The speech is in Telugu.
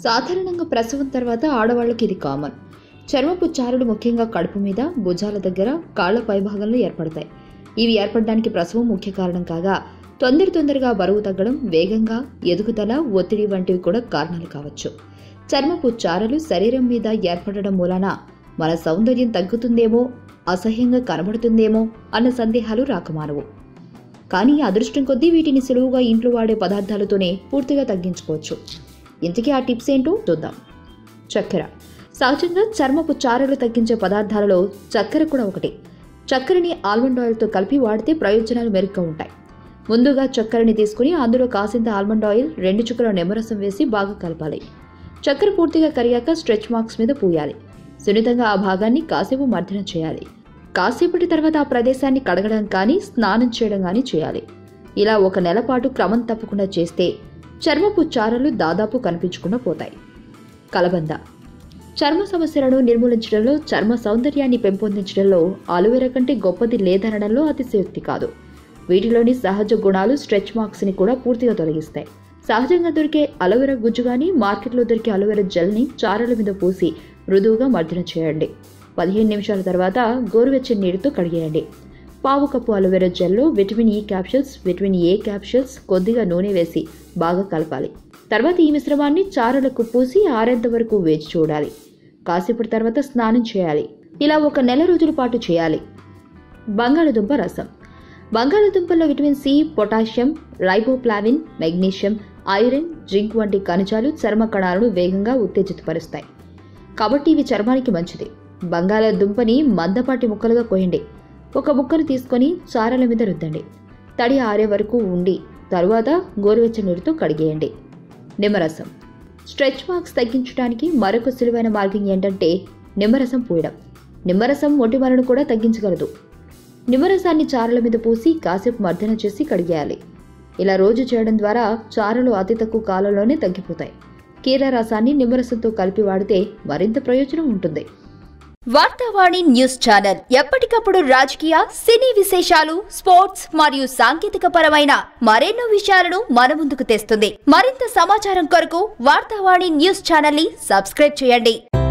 సాధారణంగా ప్రసవం తర్వాత ఆడవాళ్ళకి ఇది కామన్ చర్మపు చారులు ముఖ్యంగా కడుపు మీద భుజాల దగ్గర కాళ్ల పైభాగంలో ఏర్పడతాయి ఇవి ఏర్పడడానికి ప్రసవం ముఖ్య కారణం కాగా తొందర తొందరగా బరువు తగ్గడం వేగంగా ఎదుగుదల ఒత్తిడి వంటివి కూడా కారణాలు కావచ్చు చర్మపు చారలు శరీరం మీద ఏర్పడడం మూలాన మన సౌందర్యం తగ్గుతుందేమో అసహ్యంగా కనబడుతుందేమో అన్న సందేహాలు రాకమానవు కానీ అదృష్టం కొద్దీ వీటిని సులువుగా ఇంట్లో వాడే పదార్థాలతోనే పూర్తిగా తగ్గించుకోవచ్చు ఇంతకీ ఆ టిప్స్ ఏంటో చూద్దాం చక్కెర సహజంగా చర్మపు చారలు తగ్గించే పదార్థాలలో చక్కెర కూడా ఒకటి చక్కెరని ఆల్మండ్ ఆయిల్తో కలిపి వాడితే ప్రయోజనాలు మెరుగ్గా ఉంటాయి ముందుగా చక్కెరని తీసుకుని అందులో కాసింత ఆల్మండ్ ఆయిల్ రెండు చుక్కల నిమ్మరసం వేసి బాగా కలపాలి చక్కెర పూర్తిగా కరిగాక స్ట్రెచ్ మార్క్స్ మీద పూయాలి సున్నితంగా ఆ భాగాన్ని కాసేపు మర్దనం చేయాలి కాసేపటి తర్వాత ఆ ప్రదేశాన్ని కడగడం కానీ స్నానం చేయడం కానీ చేయాలి ఇలా ఒక నెల పాటు క్రమం తప్పకుండా చేస్తే చర్మపు చారలు దాదాపు కనిపించకుండా పోతాయి కలబంద చర్మ సమస్యలను నిర్మూలించడంలో చర్మ సౌందర్యాన్ని పెంపొందించడంలో అలోవెరా కంటే గొప్పది లేదనడంలో అతిశయోక్తి కాదు వీటిలోని సహజ గుణాలు స్ట్రెచ్ మార్క్స్ని కూడా పూర్తిగా తొలగిస్తాయి సహజంగా దొరికే అలోవెరా గుజ్జు కానీ మార్కెట్లో దొరికే అలోవెరా జెల్ని చారల మీద పూసి మృదువుగా మర్దన చేయండి పదిహేను నిమిషాల తర్వాత గోరువెచ్చని నీటితో కడిగేయండి పావు కప్పు అలోవెరా జెల్లో vitamin E capsules vitamin A capsules కొద్దిగా నూనె వేసి బాగా కలపాలి తర్వాత ఈ మిశ్రమాన్ని చారలకు పూసి ఆరేంత వరకు వేచి చూడాలి కాసేపటి తర్వాత స్నానం చేయాలి ఇలా ఒక నెల రోజుల పాటు చేయాలి బంగాళదుంప రసం బంగాళదుంపల్లో vitamin C potassium riboflavin magnesium iron zinc వంటి ఖనిజాలు చర్మ కణాలను వేగంగా ఉత్తేజితపరుస్తాయి కాబట్టి ఇవి చర్మానికి మంచిది బంగాళదుంపని మందపాటి ముక్కలుగా కోయండి ఒక ముక్కను తీసుకొని చారల మీద రుద్దండి తడి ఆరే వరకు ఉండి తరువాత గోరువెచ్చని నీటితో కడిగేయండి నిమ్మరసం స్ట్రెచ్ మార్క్స్ తగ్గించడానికి మరొక సులువైన మార్గం ఏంటంటే నిమ్మరసం పూయడం నిమ్మరసం మొటిమలను కూడా తగ్గించగలదు నిమ్మరసాన్ని చారల మీద పూసి కాసేపు మర్దన చేసి కడిగేయాలి ఇలా రోజు చేయడం ద్వారా చారలు అతి తక్కువ కాలంలోనే తగ్గిపోతాయి కీర రసాన్ని నిమ్మరసంతో కలిపి వాడితే మరింత ప్రయోజనం ఉంటుంది వార్తావాణి న్యూస్ ఛానల్ ఎప్పటికప్పుడు రాజకీయ సినీ విశేషాలు స్పోర్ట్స్ మరియు సాంకేతిక పరమైన మరెన్నో విషయాలను మన ముందుకు తెస్తుంది మరింత సమాచారం కొరకు వార్తావాణి న్యూస్ ఛానల్ ని సబ్స్క్రైబ్ చేయండి